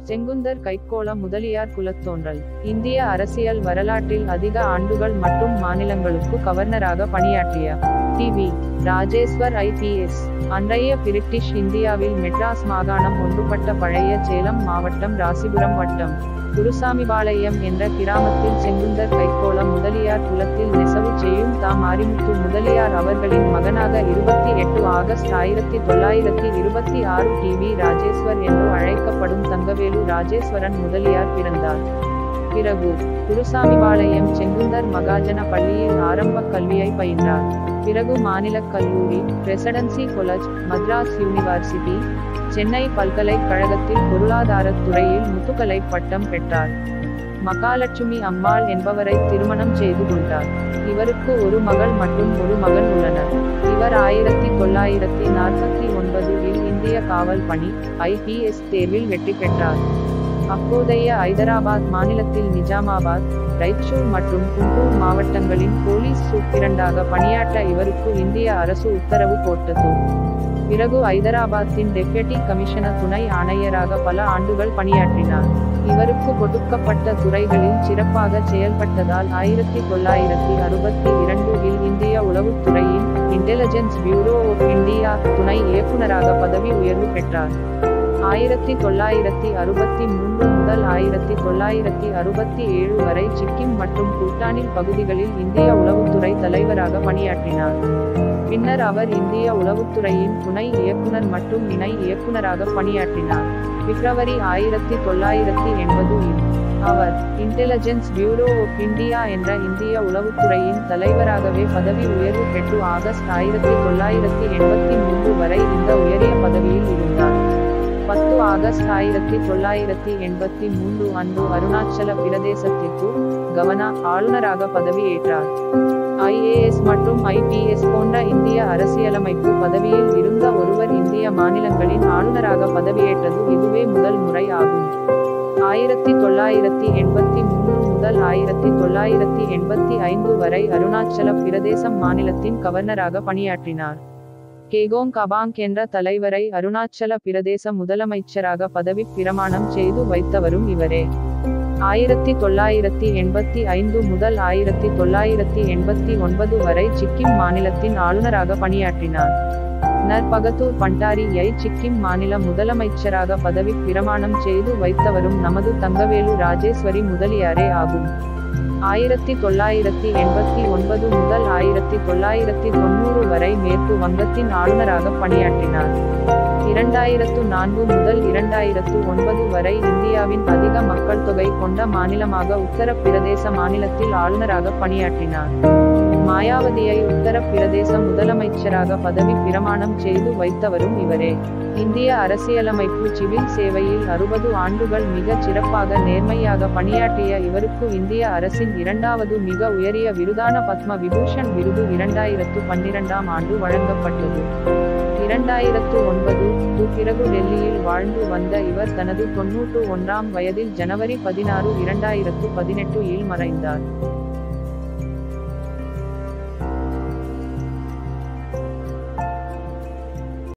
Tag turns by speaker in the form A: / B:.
A: செங்குந்தர் கைக்கோள முதலியார் குலத்தோன்றல் இந்திய அரசியல் வரலாற்றில் அதிக ஆண்டுகள் மற்றும் மாநிலங்களுக்கு கவர்னராக பணியாற்றிய டிவி ராஜேஸ்வர் ஐபிஎஸ் அன்றைய பிரிட்டிஷ் இந்தியாவில் மெட்ராஸ் மாகாணம் ஒன்றுபட்ட பழைய சேலம் மாவட்டம் ராசிபுரம் வட்டம் குருசாமிபாளையம் என்ற கிராமத்தில் செங்குந்தர் கைக்கோள முதலியார் குலத்தில் நெசவு செய்யும் தாம் ஆரிமுத்து முதலியார் அவர்களின் மகனாக இருபத்தி எட்டு ஆகஸ்ட் ஆயிரத்தி தொள்ளாயிரத்தி இருபத்தி ஆறு டிவி ராஜேஸ்வர் என்று அழைக்கப்படும் தங்கவேலு ராஜேஸ்வரன் முதலியார் பிறந்தார் பிறகு குருசாமிபாளையம் செங்குந்தர் மகாஜன பள்ளியில் ஆரம்ப கல்வியை பயின்றார் பிறகு மாநில கல்லூரி presidency college Madras university Chennai பல்கலைக்கழகத்தில் பொருளாதாரத் துறையில் முதுகலை பட்டம் பெற்றார் மகாலட்சுமி அம்மாள் என்பவரை திருமணம் செய்து கொண்டார் இவருக்கு ஒரு மகள் மற்றும் ஒரு மகன் உள்ளனர் இவர் ஆயிரத்தி தொள்ளாயிரத்தி நாற்பத்தி ஒன்பதில் இந்திய காவல் பணி ஐபிஎஸ் தேர்வில் வெற்றி பெற்றார் அப்போதைய ஐதராபாத் மாநிலத்தில் நிஜாமாபாத் ரைச்சூர் மற்றும் குண்டூர் மாவட்டங்களின் போலீஸ் சூப்பிரண்டாக பணியாற்ற இவருக்கு இந்திய அரசு உத்தரவு போட்டது பிறகு ஐதராபாத்தின் டெப்யூட்டி கமிஷனர் துணை ஆணையராக பல ஆண்டுகள் பணியாற்றினார் இவருக்கு கொடுக்கப்பட்ட துறைகளில் சிறப்பாக செயல்பட்டதால் ஆயிரத்தி தொள்ளாயிரத்தி அறுபத்தி இரண்டில் இந்திய உளவுத்துறையின் இன்டெலிஜென்ஸ் பியூரோ ஆஃப் இந்தியா துணை இயக்குநராக பதவி உயர்வு பெற்றார் ஆயிரத்தி தொள்ளாயிரத்தி அறுபத்தி மூன்று முதல் ஆயிரத்தி தொள்ளாயிரத்தி அறுபத்தி ஏழு வரை சிக்கிம் மற்றும் பூட்டானில் பகுதிகளில் இந்திய உளவுத்துறை தலைவராக பணியாற்றினார் பின்னர் அவர் இந்திய உளவுத்துறையின் துணை இயக்குனர் மற்றும் இணை இயக்குனராக பணியாற்றினார் பிப்ரவரி ஆயிரத்தி தொள்ளாயிரத்தி எண்பது அவர் இன்டெலிஜென்ஸ் பியூரோ ஆஃப் இந்தியா என்ற இந்திய உளவுத்துறையின் தலைவராகவே பதவி உயர்வு பெற்று ஆகஸ்ட் ஆயிரத்தி தொள்ளாயிரத்தி எண்பத்தி மூன்று வரை இந்த உயரிய பதவியில் இருந்தார் பத்து ஆகஸ்ட் ஆயிரத்தி தொள்ளாயிரத்தி எண்பத்தி மூன்று அன்று அருணாச்சல பிரதேசத்திற்கு கவர்னா ஆளுநராக பதவியேற்றார் ஐஏஎஸ் மற்றும் ஐபிஎஸ் போன்ற இந்திய அரசியலமைப்பு பதவியில் இருந்த ஒருவர் இந்திய மாநிலங்களின் ஆளுநராக பதவியேற்றது இதுவே முதல் முறை ஆகும் ஆயிரத்தி தொள்ளாயிரத்தி எண்பத்தி மூன்று முதல் ஆயிரத்தி தொள்ளாயிரத்தி எண்பத்தி ஐந்து வரை அருணாச்சல பிரதேசம் மாநிலத்தின் கவர்னராக பணியாற்றினார் கேகோங் கபாங் என்ற தலைவரை அருணாச்சல பிரதேச முதலமைச்சராக பதவி பிரமாணம் செய்து வைத்தவரும் இவரே ஆயிரத்தி தொள்ளாயிரத்தி எண்பத்தி ஐந்து முதல் ஆயிரத்தி தொள்ளாயிரத்தி எண்பத்தி ஒன்பது வரை சிக்கிம் மாநிலத்தின் ஆளுநராக பணியாற்றினார் நர் பகதூர் பண்டாரியை சிக்கிம் மாநில முதலமைச்சராக பதவி பிரமாணம் செய்து வைத்தவரும் நமது தங்கவேலு ராஜேஸ்வரி முதலியாரே ஆகும் ஆயிரத்தி தொள்ளாயிரத்தி எண்பத்தி ஒன்பது முதல் ஆயிரத்தி தொள்ளாயிரத்தி தொண்ணூறு வரை மேற்கு வங்கத்தின் ஆளுநராக பணியாற்றினார் இரண்டாயிரத்து நான்கு முதல் இரண்டாயிரத்து ஒன்பது வரை இந்தியாவின் அதிக மக்கள் தொகை கொண்ட மாநிலமாக உத்தரப்பிரதேச மாநிலத்தில் ஆளுநராக பணியாற்றினார் மாயாவதியை உத்தரப்பிரதேச முதலமைச்சராக பதவி பிரமாணம் செய்து வைத்தவரும் இவரே இந்திய அரசியலமைப்பு சிவில் சேவையில் அறுபது ஆண்டுகள் மிக சிறப்பாக நேர்மையாக பணியாற்றிய இவருக்கு இந்திய அரசின் இரண்டாவது மிக உயரிய விருதான பத்ம விபூஷன் விருது இரண்டாயிரத்து பன்னிரண்டாம் ஆண்டு வழங்கப்பட்டது இரண்டாயிரத்து ஒன்பது பிறகு டெல்லியில் வாழ்ந்து வந்த இவர் தனது தொன்னூற்று ஒன்றாம் வயதில் ஜனவரி பதினாறு இரண்டாயிரத்து பதினெட்டு இல் மறைந்தார்